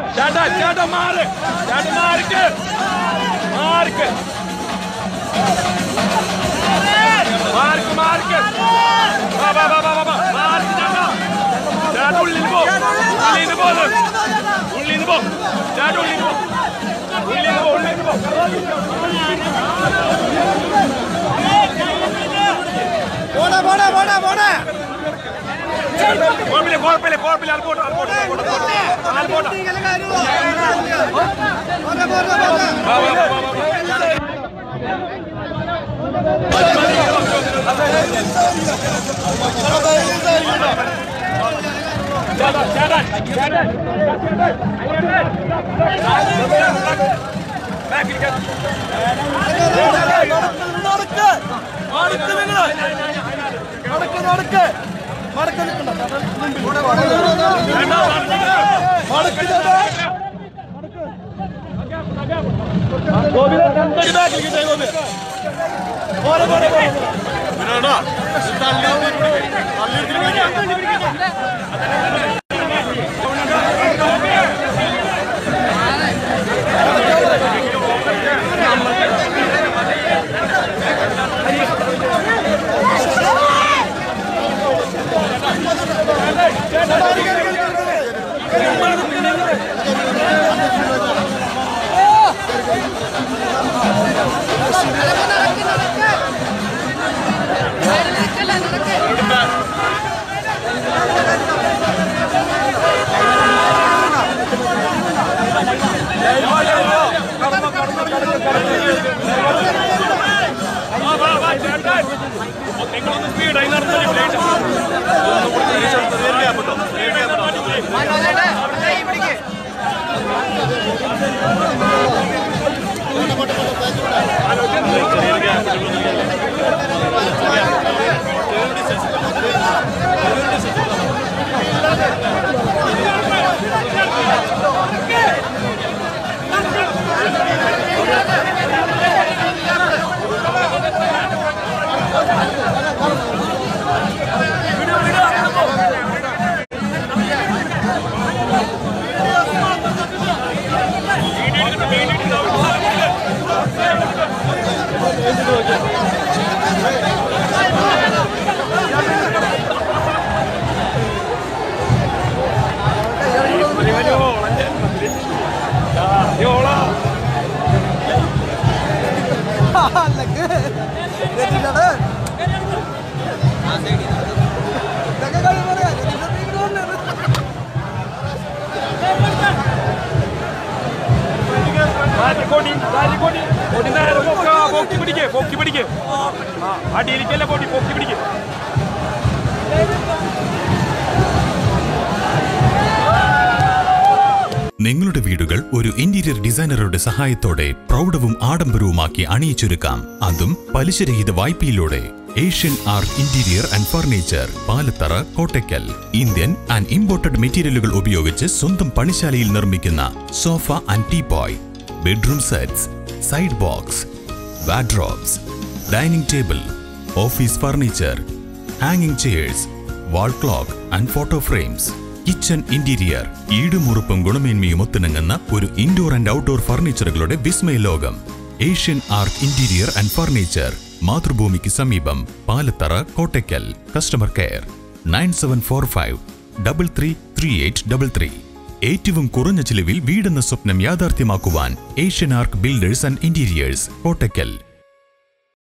ചേട്ടാ ചേട്ടാ മാറ് ചേട്ടാ മാറിക്ക് മാറിക്ക് മാറിക്ക് മാറിക്ക് വാ വാ വാ വാ വാ വാ മാറിക്ക് ചേട്ടാ ചേട്ടാ ഉള്ളിൽ പോ ഉള്ളിൽ പോ ഉള്ളിൽ പോ ചേട്ടാ ഉള്ളിൽ പോ ഉള്ളിൽ പോ ഉള്ളിൽ പോ പോടാ പോടാ പോടാ പോടാ കുഴപ്പമില്ല കുഴപ്പമില്ല കുഴപ്പമില്ല അത് പോട്ടെ അത് പോട്ടെ അത് പോട്ടെ അത് പോട്ടെ പോടാ പോടാ പോടാ വാ വാ വാ വാ വാ ചേട്ടാ ചേട്ടാ ചേട്ടാ ബാക്കിൽ നടക്ക് നടക്ക് നിങ്ങള് നടക്ക് നടക്ക് നടക്ക് നിൽക്കണ്ട നടക്ക് ചേട്ടാ പോരെ പോരെ പോരെ വാ വാ വാ ചേട്ടാ നിങ്ങളൊന്ന് സ്പീഡായി നടന്നു ലേറ്റ് അല്ലെങ്കിൽ രജിതയുടെ ഇതൊക്കെ കളി പറയാ രജിത തീരുമാനം കോടി കോടി കോടി നേരെ പൊക്ക, പൊക്കി പിടിക്കേ പൊക്കി പിടിക്കേ ആ അടിയിലേക്കല്ല കോടി പൊക്കി പിടിക്കേ നിങ്ങളുടെ വീടുകൾ ഒരു ഇന്റീരിയർ ഡിസൈനറുടെ സഹായത്തോടെ പ്രൗഢവും ആഡംബരവുമാക്കി അണിയിച്ചൊരുക്കാം അതും പലിശരഹിത വായ്പയിലൂടെ Asian art interior and furniture Palathara Kottakkal Indian and imported മെറ്റീരിയലുകൾ ഉപയോഗിച്ച് സ്വന്തം പണിശാലയിൽ നിർമ്മിക്കുന്ന sofa and teapoy bedroom sets side box wardrobes dining table office furniture ഹാങ്ങിങ് chairs wall clock and photo frames kitchen interior ഈടുമുറുപ്പും ഗുണമേന്മയും ഒത്തിണങ്ങുന്ന ഒരു ഇൻഡോർ ആൻഡ് ഔട്ട്ഡോർ ഫർണിച്ചറുകളുടെ വിസ്മയ ലോകം Asian art interior and furniture മാതൃഭൂമിക്ക് സമീപം Palathara Kottakkal customer care nine seven four five double three three eight double three ഏറ്റവും കുറഞ്ഞ ചിലവിൽ വീടെന്ന സ്വപ്നം യാഥാർത്ഥ്യമാക്കുവാൻ Asian arc builders and interiors Kottakkal